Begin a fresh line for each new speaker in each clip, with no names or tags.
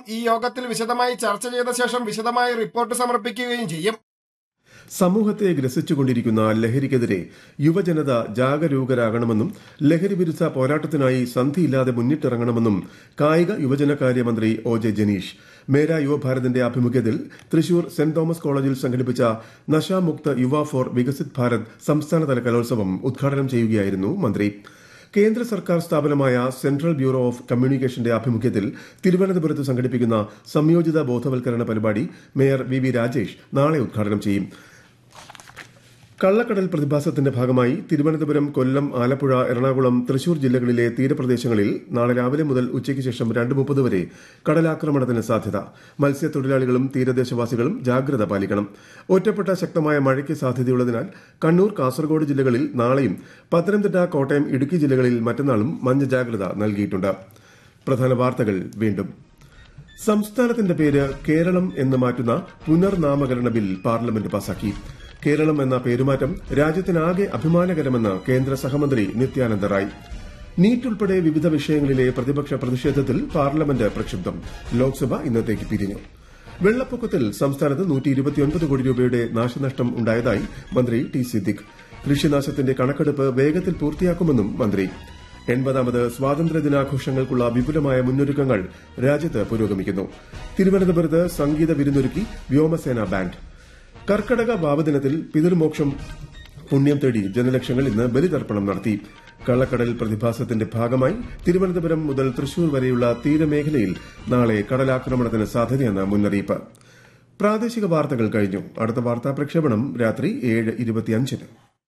ഈ യോഗത്തിൽ വിശദമായി ചർച്ച ചെയ്ത ശേഷം വിശദമായ റിപ്പോർട്ട് സമർപ്പിക്കുകയും ചെയ്യും
സമൂഹത്തെ ഗ്രസിച്ചുകൊണ്ടിരിക്കുന്ന ലഹരിക്കെതിരെ യുവജനത ജാഗരൂകരാകണമെന്നും ലഹരി വിരുദ്ധ പോരാട്ടത്തിനായി സന്ധിയില്ലാതെ മുന്നിട്ടിറങ്ങണമെന്നും കായിക യുവജനകാര്യമന്ത്രി ഒ ജെ ജനീഷ് മേര യുവഭാരതിന്റെ ആഭിമുഖ്യത്തിൽ തൃശൂർ സെന്റ് തോമസ് കോളേജിൽ സംഘടിപ്പിച്ച നശാമുക്ത യുവ ഫോർ വികസിത് ഭാരത് സംസ്ഥാനതല കലോത്സവം ഉദ്ഘാടനം ചെയ്യുകയായിരുന്നു മന്ത്രി കേന്ദ്ര സർക്കാർ സ്ഥാപനമായ സെൻട്രൽ ബ്യൂറോ ഓഫ് കമ്മ്യൂണിക്കേഷന്റെ ആഭിമുഖ്യത്തിൽ തിരുവനന്തപുരത്ത് സംഘടിപ്പിക്കുന്ന സംയോജിത ബോധവൽക്കരണ പരിപാടി മേയർ വി വി രാജേഷ് നാളെ ഉദ്ഘാടനം ചെയ്യും കള്ളക്കടൽ പ്രതിഭാസത്തിന്റെ ഭാഗമായി തിരുവനന്തപുരം കൊല്ലം ആലപ്പുഴ എറണാകുളം തൃശൂർ ജില്ലകളിലെ തീരപ്രദേശങ്ങളിൽ നാളെ രാവിലെ മുതൽ ഉച്ചയ്ക്ക് ശേഷം രണ്ട് മുപ്പത് വരെ കടലാക്രമണത്തിന് സാധ്യത മത്സ്യത്തൊഴിലാളികളും തീരദേശവാസികളും ജാഗ്രത പാലിക്കണം ഒറ്റപ്പെട്ട ശക്തമായ മഴയ്ക്ക് സാധ്യതയുള്ളതിനാൽ കണ്ണൂർ കാസർഗോഡ് ജില്ലകളിൽ നാളെയും പത്തനംതിട്ട കോട്ടയം ഇടുക്കി ജില്ലകളിൽ മറ്റന്നാളും മഞ്ഞ ജാഗ്രത നൽകിയിട്ടുണ്ട് പ്രധാന വാർത്തകൾ വീണ്ടും സംസ്ഥാനത്തിന്റെ പേര് കേരളം എന്ന് മാറ്റുന്ന പുനർനാമകരണ ബിൽ പാർലമെന്റ് പാസാക്കി കേരളം എന്ന പേരുമാറ്റം രാജ്യത്തിനാകെ അഭിമാനകരമെന്ന് കേന്ദ്ര സഹമന്ത്രി നിത്യാനന്ദ റായ് നീറ്റ് ഉൾപ്പെടെ വിവിധ വിഷയങ്ങളിലെ പ്രതിപക്ഷ പ്രതിഷേധത്തിൽ പാർലമെന്റ് പ്രക്ഷുബ്ധം ലോക്സഭ ഇന്നത്തേക്ക് പിരിഞ്ഞു വെള്ളപ്പൊക്കത്തിൽ സംസ്ഥാനത്ത് നൂറ്റി ഇരുപത്തിയൊൻപത് കോടി രൂപയുടെ നാശനഷ്ടം ഉണ്ടായതായി മന്ത്രി ടി സിദ്ദിഖ് കൃഷിനാശത്തിന്റെ കണക്കെടുപ്പ് വേഗത്തിൽ പൂർത്തിയാക്കുമെന്നും മന്ത്രി എൺപതാമത് സ്വാതന്ത്ര്യദിനാഘോഷങ്ങൾക്കുള്ള വിപുലമായ മുന്നൊരുക്കങ്ങൾ രാജ്യത്ത് പുരോഗമിക്കുന്നു തിരുവനന്തപുരത്ത് സംഗീത വിരുന്നൊരുക്കി വ്യോമസേന ബാൻഡ് കർക്കടക വാവദിനത്തിൽ പിതൃമോക്ഷം പുണ്യം തേടി ജനലക്ഷങ്ങൾ ഇന്ന് ബലിതർപ്പണം നടത്തി കള്ളക്കടൽ പ്രതിഭാസത്തിന്റെ ഭാഗമായി തിരുവനന്തപുരം മുതൽ തൃശൂർ വരെയുള്ള തീരമേഖലയിൽ നാളെ കടലാക്രമണത്തിന് സാധ്യതയെന്ന് മുന്നറിയിപ്പ് പ്രാദേശിക വാർത്തകൾ കഴിഞ്ഞു അടുത്ത വാർത്താ പ്രക്ഷേപണം രാത്രി ഏഴ് ഇരുപത്തിയഞ്ചിന്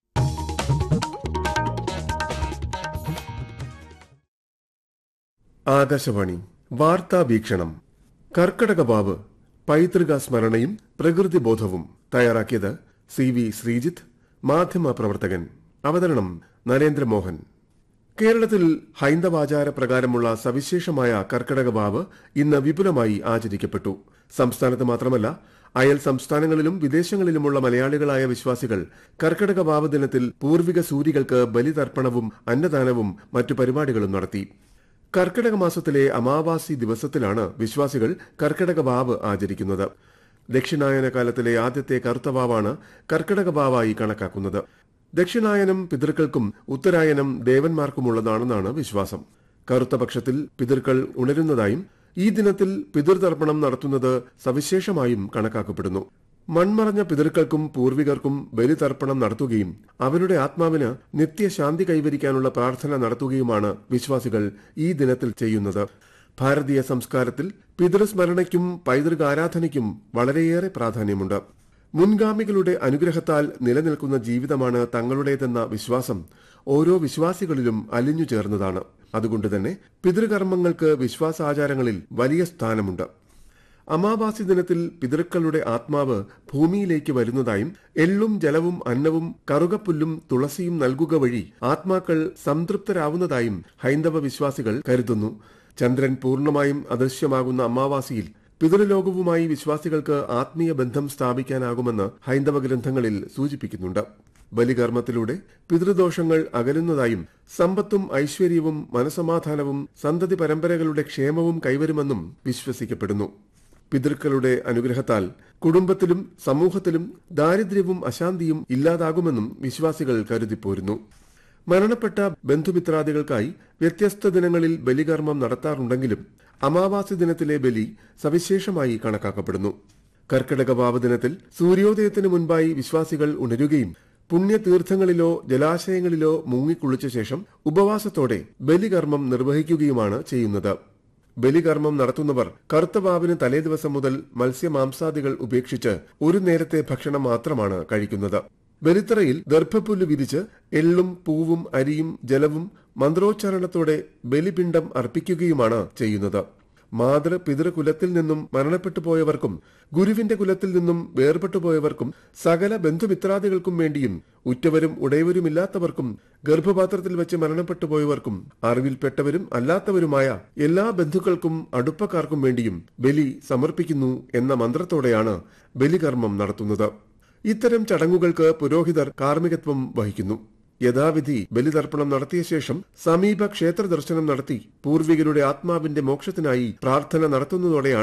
ആകാശവാണി വാർത്താ വീക്ഷണം കർക്കടക വാവ് പൈതൃക സ്മരണയും പ്രകൃതിബോധവും തയ്യാറാക്കിയത് സി വി ശ്രീജിത്ത് മാധ്യമ പ്രവർത്തകൻ അവതരണം നരേന്ദ്രമോഹൻ കേരളത്തിൽ ഹൈന്ദവാചാര പ്രകാരമുള്ള സവിശേഷമായ കർക്കടക വാവ് ഇന്ന് വിപുലമായി ആചരിക്കപ്പെട്ടു സംസ്ഥാനത്ത് മാത്രമല്ല അയൽ സംസ്ഥാനങ്ങളിലും വിദേശങ്ങളിലുമുള്ള മലയാളികളായ വിശ്വാസികൾ കർക്കടക വാവ് ദിനത്തിൽ പൂർവിക സൂര്യകൾക്ക് ബലിതർപ്പണവും അന്നദാനവും മറ്റു പരിപാടികളും നടത്തി കർക്കിടക മാസത്തിലെ അമാവാസി ദിവസത്തിലാണ് വിശ്വാസികൾ കർക്കിടക വാവ് ആചരിക്കുന്നത് ദക്ഷിണായന കാലത്തിലെ ആദ്യത്തെ കറുത്ത വാവാണ് കർക്കിടക വാവായി കണക്കാക്കുന്നത് ദക്ഷിണായനം പിതൃക്കൾക്കും ഉത്തരായനം ദേവന്മാർക്കുമുള്ളതാണെന്നാണ് വിശ്വാസം കറുത്ത പക്ഷത്തിൽ പിതൃക്കൾ ഉണരുന്നതായും ഈ ദിനത്തിൽ പിതൃതർപ്പണം നടത്തുന്നത് സവിശേഷമായും കണക്കാക്കപ്പെടുന്നു മൺമറഞ്ഞ പിതൃക്കൾക്കും പൂർവികർക്കും ബലിതർപ്പണം നടത്തുകയും അവരുടെ ആത്മാവിന് നിത്യശാന്തി കൈവരിക്കാനുള്ള പ്രാർത്ഥന നടത്തുകയുമാണ് വിശ്വാസികൾ ഈ ദിനത്തിൽ ചെയ്യുന്നത് ഭാരതീയ സംസ്കാരത്തിൽ പിതൃസ്മരണയ്ക്കും പൈതൃക ആരാധനയ്ക്കും വളരെയേറെ പ്രാധാന്യമുണ്ട് മുൻഗാമികളുടെ അനുഗ്രഹത്താൽ നിലനിൽക്കുന്ന ജീവിതമാണ് തങ്ങളുടേതെന്ന വിശ്വാസം ഓരോ വിശ്വാസികളിലും അലിഞ്ഞു ചേർന്നതാണ് അതുകൊണ്ട് തന്നെ പിതൃകർമ്മങ്ങൾക്ക് വിശ്വാസാചാരങ്ങളിൽ വലിയ സ്ഥാനമുണ്ട് അമാവാസി ദിനത്തിൽ പിതൃക്കളുടെ ആത്മാവ് ഭൂമിയിലേക്ക് വരുന്നതായും എള്ളും ജലവും അന്നവും കറുകപ്പുല്ലും തുളസിയും നൽകുക വഴി ആത്മാക്കൾ സംതൃപ്തരാവുന്നതായും ഹൈന്ദവ വിശ്വാസികൾ കരുതുന്നു ചന്ദ്രൻ പൂർണ്ണമായും അദൃശ്യമാകുന്ന അമാവാസിയിൽ പിതൃലോകവുമായി വിശ്വാസികൾക്ക് ആത്മീയ ബന്ധം സ്ഥാപിക്കാനാകുമെന്ന് ഹൈന്ദവ ഗ്രന്ഥങ്ങളിൽ സൂചിപ്പിക്കുന്നുണ്ട് ബലികർമ്മത്തിലൂടെ പിതൃദോഷങ്ങൾ അകലുന്നതായും സമ്പത്തും ഐശ്വര്യവും മനസമാധാനവും സന്തതി പരമ്പരകളുടെ ക്ഷേമവും കൈവരുമെന്നും വിശ്വസിക്കപ്പെടുന്നു പിതൃക്കളുടെ അനുഗ്രഹത്താൽ കുടുംബത്തിലും സമൂഹത്തിലും ദാരിദ്ര്യവും അശാന്തിയും ഇല്ലാതാകുമെന്നും വിശ്വാസികൾ കരുതിപ്പോരുന്നു മരണപ്പെട്ട ബന്ധുമിത്രാദികൾക്കായി വ്യത്യസ്ത ദിനങ്ങളിൽ ബലികർമ്മം നടത്താറുണ്ടെങ്കിലും അമാവാസി ദിനത്തിലെ ബലി സവിശേഷമായി കണക്കാക്കപ്പെടുന്നു കർക്കിടക വാവ് ദിനത്തിൽ സൂര്യോദയത്തിന് മുൻപായി വിശ്വാസികൾ ഉണരുകയും പുണ്യതീർത്ഥങ്ങളിലോ ജലാശയങ്ങളിലോ മുങ്ങിക്കുളിച്ച ശേഷം ഉപവാസത്തോടെ ബലികർമ്മം നിർവഹിക്കുകയുമാണ് ചെയ്യുന്നത് ബലികർമ്മം നടത്തുന്നവർ കറുത്ത വാവിന് തലേദിവസം മുതൽ മത്സ്യമാംസാദികൾ ഉപേക്ഷിച്ച് ഒരു നേരത്തെ ഭക്ഷണം മാത്രമാണ് കഴിക്കുന്നത് ബലിത്തറയിൽ ദർഭപ്പുല്ല് വിരിച്ച് എള്ളും പൂവും അരിയും ജലവും മന്ത്രോച്ചാരണത്തോടെ ബലിപിണ്ഡം അർപ്പിക്കുകയുമാണ് ചെയ്യുന്നത് മാതൃ പിതൃകുലത്തിൽ നിന്നും മരണപ്പെട്ടു പോയവർക്കും ഗുരുവിന്റെ കുലത്തിൽ നിന്നും വേർപെട്ടു പോയവർക്കും സകല ബന്ധുമിത്രാദികൾക്കും വേണ്ടിയും ഉറ്റവരും ഉടയവരുമില്ലാത്തവർക്കും ഗർഭപാത്രത്തിൽ വെച്ച് മരണപ്പെട്ടു പോയവർക്കും അറിവിൽപ്പെട്ടവരും അല്ലാത്തവരുമായ എല്ലാ ബന്ധുക്കൾക്കും അടുപ്പക്കാർക്കും വേണ്ടിയും ബലി സമർപ്പിക്കുന്നു എന്ന മന്ത്രത്തോടെയാണ് ബലികർമ്മം നടത്തുന്നത് ഇത്തരം ചടങ്ങുകൾക്ക് പുരോഹിതർ കാർമ്മികത്വം വഹിക്കുന്നു യഥാവിധി ബലിതർപ്പണം നടത്തിയ ശേഷം സമീപ ക്ഷേത്ര ദർശനം നടത്തി പൂർവികരുടെ ആത്മാവിന്റെ മോക്ഷത്തിനായി പ്രാർത്ഥന നടത്തുന്നതോടെയാണ്